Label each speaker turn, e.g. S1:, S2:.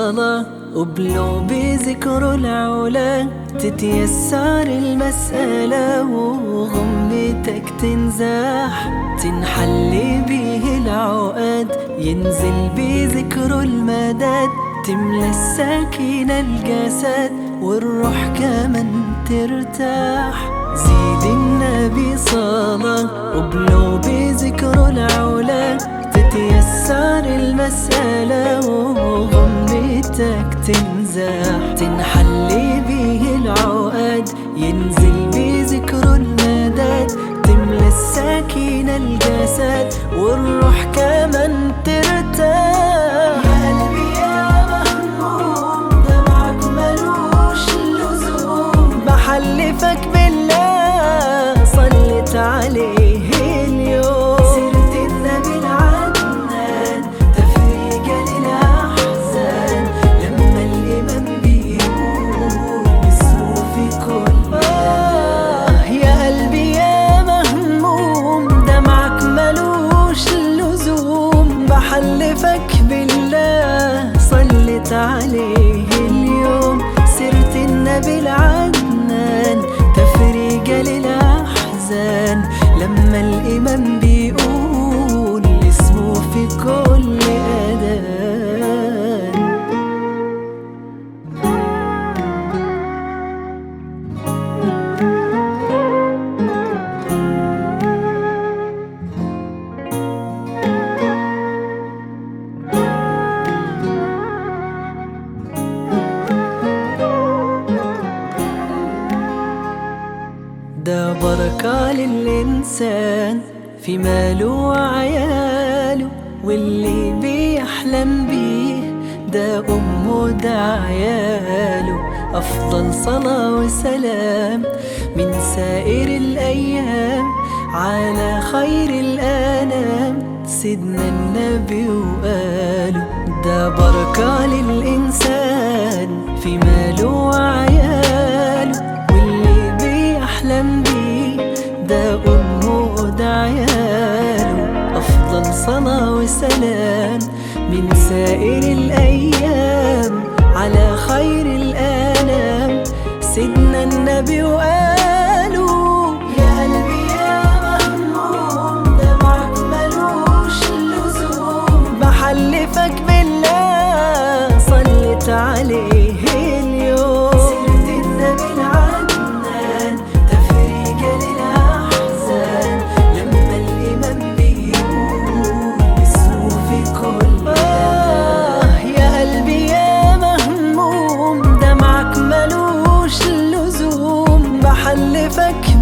S1: صلاة وبلو بذكر العلا تتيسر المسألة وغمتك تنزاح تنحل بيه العقد ينزل بذكر المدد تملى السكينة الجسد والروح كمان ترتاح زيد النبي صلاة وبلو بذكر العلا تتيسر المسألة وغمتك تنزاح تنحل بيه العقد ينزل بذكر المدد تملى السكينة الجسد والروح كمان ترتاح يا قلبي يا مهموم دمعك ملوش لزوم بحلفك بالله صلت عليه اليوم سيرة النبي العدنان تفريجة للأحزان لما الإمام بيقول اسمه في كل آه يا قلبي يا مهموم دمعك ملوش لزوم بحلفك بالله صلت عليه اليوم سيرة النبي العدنان تفريجة للأحزان لما الإمام بيقول اسمه في كل أذان ده بركة للإنسان في ماله وعياله واللي بيحلم بيه ده أمه ده عياله أفضل صلاة وسلام من سائر الأيام على خير الأنام سيدنا النبي وقاله ده بركة للإنسان في ماله وعياله واللي بيحلم بيه ده أمه ده عياله أفضل صلاة وسلام من سائر الأيام على خير الأنام سيدنا النبي وقالوا يا قلبي يا مهموم دمعك ملوش لزوم بحلفك بالله صلت عليه اليوم سيرة النبي العدنان تفريجة للأحزان لما الإمام بيقول اسمه في كل آه يا قلبي يا مهموم دمعك ملوش لزوم بحلفك